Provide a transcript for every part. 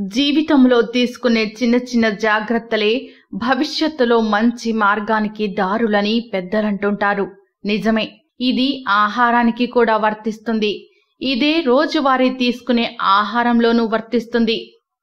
జీవితంలో తీసుకునే చిన్న చిన్న జాగ్రత్తలే భవిష్యత్తులో మంచి మార్గానికి దారులని పెద్దలంటుంటారు నిజమే ఇది ఆహారానికి కూడా వర్తిస్తుంది ఇదే రోజువారీ తీసుకునే ఆహారంలోనూ వర్తిస్తుంది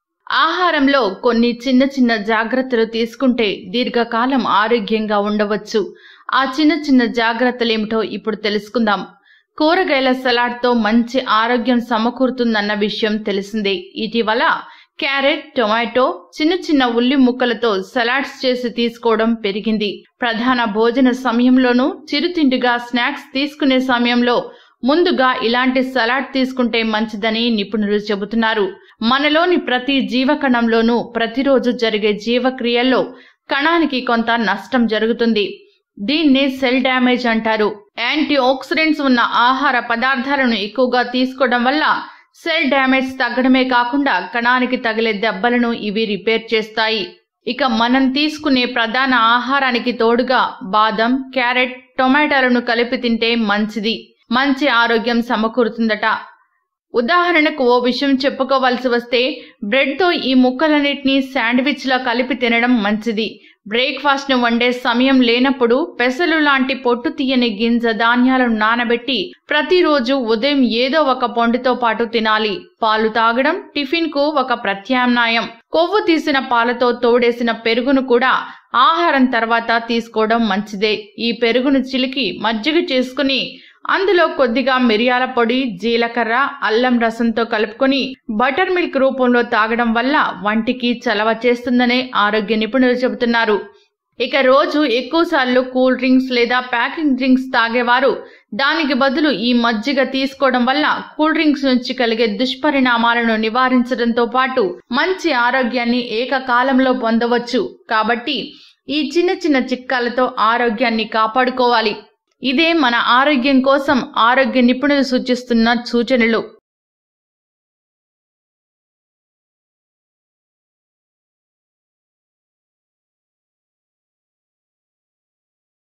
ఆహారంలో కొన్ని చిన్న చిన్న జాగ్రత్తలు తీసుకుంటే దీర్ఘకాలం ఆరోగ్యంగా ఉండవచ్చు ఆ చిన్న చిన్న జాగ్రత్తలేమిటో ఇప్పుడు తెలుసుకుందాం కూరగాయల సలాడ్తో మంచి ఆరోగ్యం సమకూరుతుందన్న విషయం తెలిసిందే ఇటీవల క్యారెట్ టొమాటో చిన్న చిన్న ఉల్లి ముక్కలతో సలాడ్స్ చేసి తీసుకోవడం పెరిగింది ప్రధాన భోజన సమయంలోనూ చిరుతిండిగా స్నాక్స్ తీసుకునే సమయంలో ముందుగా ఇలాంటి సలాడ్ తీసుకుంటే మంచిదని నిపుణులు చెబుతున్నారు మనలోని ప్రతి జీవకణంలోనూ ప్రతిరోజు జరిగే జీవక్రియల్లో కణానికి కొంత నష్టం జరుగుతుంది దీన్నే సెల్ డ్యామేజ్ అంటారు యాంటీ ఆక్సిడెంట్స్ ఉన్న ఆహార పదార్థాలను ఎక్కువగా తీసుకోవడం వల్ల సెల్ డ్యామేజ్ తగ్గడమే కాకుండా కణానికి తగిలే దెబ్బలను ఇవి రిపేర్ చేస్తాయి ఇక మనం తీసుకునే ప్రధాన ఆహారానికి తోడుగా బాదం క్యారెట్ టొమాటోలను కలిపి తింటే మంచిది మంచి ఆరోగ్యం సమకూరుతుందట ఉదాహరణకు ఓ విషయం చెప్పుకోవాల్సి వస్తే బ్రెడ్తో ఈ ముక్కలన్నిటినీ శాండ్విచ్లా కలిపి తినడం మంచిది బ్రేక్ఫాస్ట్ ను వండే సమయం లేనప్పుడు పెసలు లాంటి పొట్టు తీయని గింజ ధాన్యాలను నానబెట్టి ప్రతిరోజు ఉదయం ఏదో ఒక పండుతో పాటు తినాలి పాలు తాగడం టిఫిన్ కు ఒక ప్రత్యామ్నాయం కొవ్వు తీసిన పాలతో తోడేసిన పెరుగును కూడా ఆహారం తర్వాత తీసుకోవడం మంచిదే ఈ పెరుగును చిలికి మజ్జిగ చేసుకుని అందులో కొద్దిగా మిరియాల పొడి జీలకర్ర అల్లం రసంతో కలుపుకొని బటర్ మిల్క్ రూపంలో తాగడం వల్ల వంటికి చలవ చేస్తుందనే ఆరోగ్య నిపుణులు చెబుతున్నారు ఇక రోజు ఎక్కువసార్లు కూల్ డ్రింక్స్ లేదా ప్యాకింగ్ డ్రింక్స్ తాగేవారు దానికి బదులు ఈ మజ్జిగ తీసుకోవడం వల్ల కూల్ డ్రింక్స్ నుంచి కలిగే దుష్పరిణామాలను నివారించడంతో పాటు మంచి ఆరోగ్యాన్ని ఏకకాలంలో పొందవచ్చు కాబట్టి ఈ చిన్న చిన్న చిట్కాలతో ఆరోగ్యాన్ని కాపాడుకోవాలి ఇదే మన ఆరోగ్యం కోసం ఆరోగ్య నిపుణులు సూచిస్తున్న సూచనలు